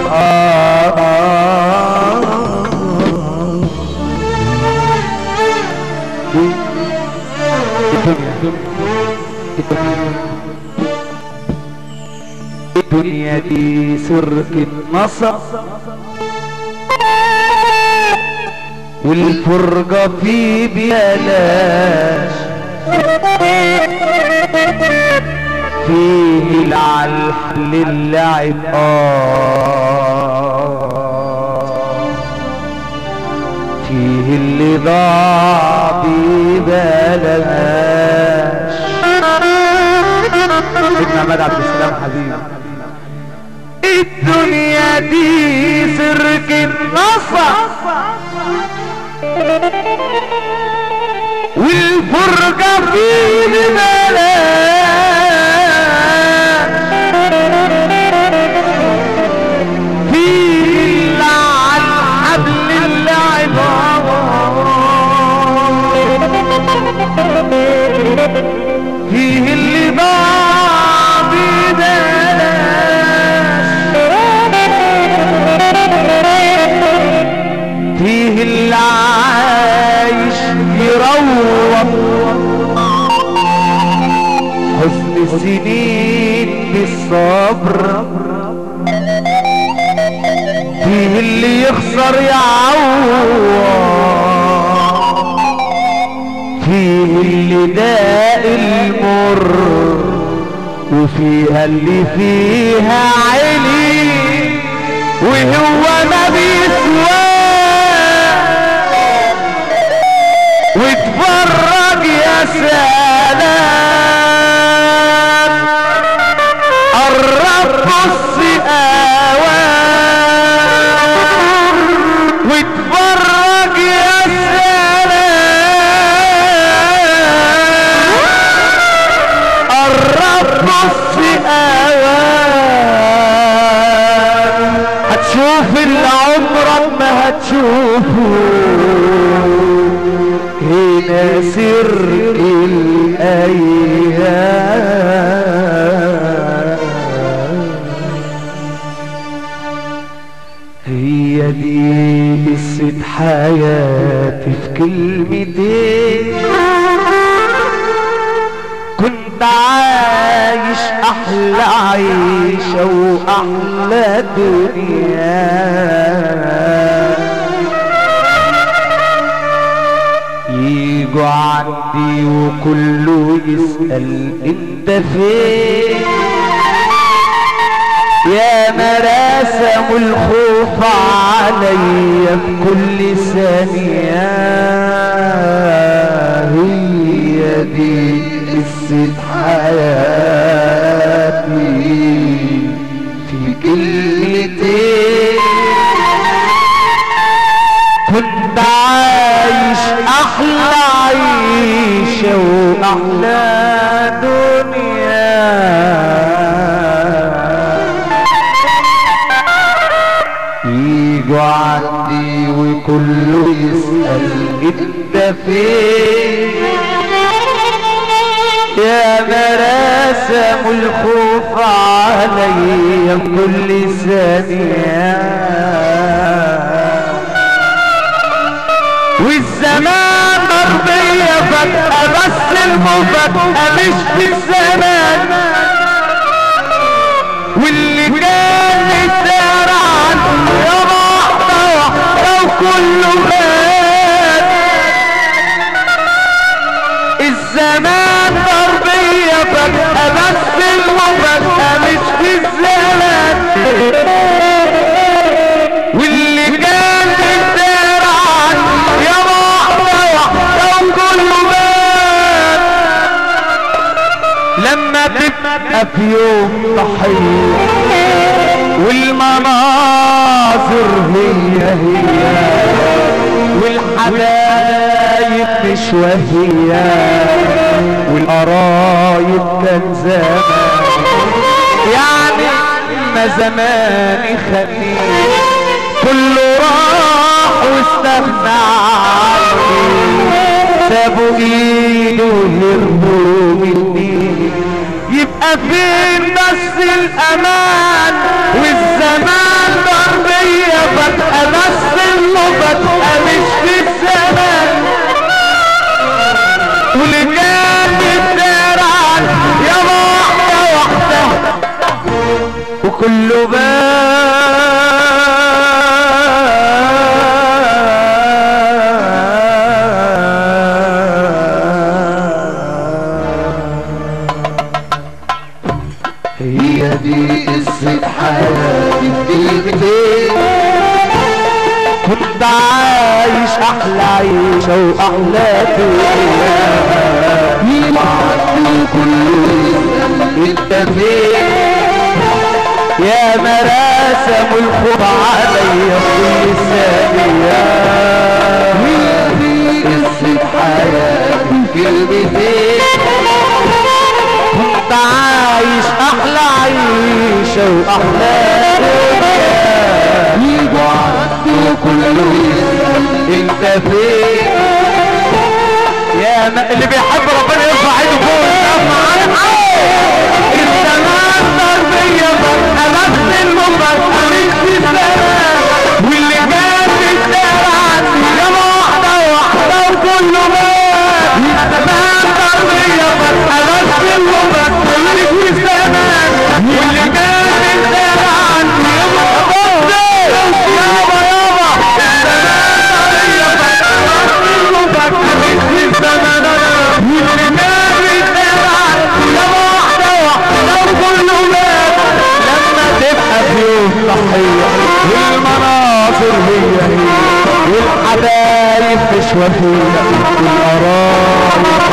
الدنيا دي سرك النصر والفرقة في بلاش فيه العلح للعب آه فيه اللي ضاع ببلاش سيدنا عماد عبد السلام حبيبي الدنيا دي سرك النصر والفرقة في ببلاش فيه اللي على الحبل اللعب فيه اللي ضاع ببلاش فيه اللي عايش يروح حزن سنين بالصبر فيه اللي يخسر يعوض فيه اللي داء المر وفيها اللي فيها عيني وهو ما بيسواه واتفرج يا سلام قرب بص اوام واتفرج يا سلام قرب بص اوام هتشوف اللي عمرك ما هتشوفه هنا سر الأيام هي دي قصة حياتي في كلمتين كنت عايش أحلى عيشة وأحلى دنيا يجوا عندي وكله يسأل انت فين يا ما رسموا الخوف عليا بكل ثانية هي دي قصة حياتي في كلمتين كنت عايش احلى عيشة واحلى دنيا يجوا عندي وكله يسأل انت فين يا ما رسموا الخوف عليا كل ثانية والزمان مرضية فجأة بس المفاجأة مش في الزمان واللي كان يسار عنه يا واحدة واحدة وكله مات الزمان ضربية فجأة بس المفاجأة مش في الزمان واللي كان يسار عنه يا واحدة واحدة وكله مات لما تبقى في يوم ضحية والمناظر هي هي والحبايب مش وهي والقرايب كان زمان يعني ما زماني خليه كله راح واستغنى عني سابوا ايده وهربوا مني يبقى فين بس الامان والزمان ده كنت عايش احلى عيشة واحلى فيها انت فين يا مراسم الخوف عليا كل ثانية هي دي قصة حياتي كلمتين كنت عايش احلى عيشة واحلى يجوا عنده كله انت فين يا ما اللي بيحب ربنا يرفع ايده فوق السما انت ما التربية بس المبارك عليك في السلام واللي كان في الشارع عندي يلا واحدة واحدة وكله مات انت ما التربية بس المبارك عليك في السلام واللي كان في الشارع عندي يلا واحدة يابا يابا انت ما التربية بس المبارك عليك في السلام واللي كان في الشارع عندي يلا واحدة واحدة وكله مات لما تبقى في يوم ضحية والمناظر هي هي والحبايب مش وفية والقرايب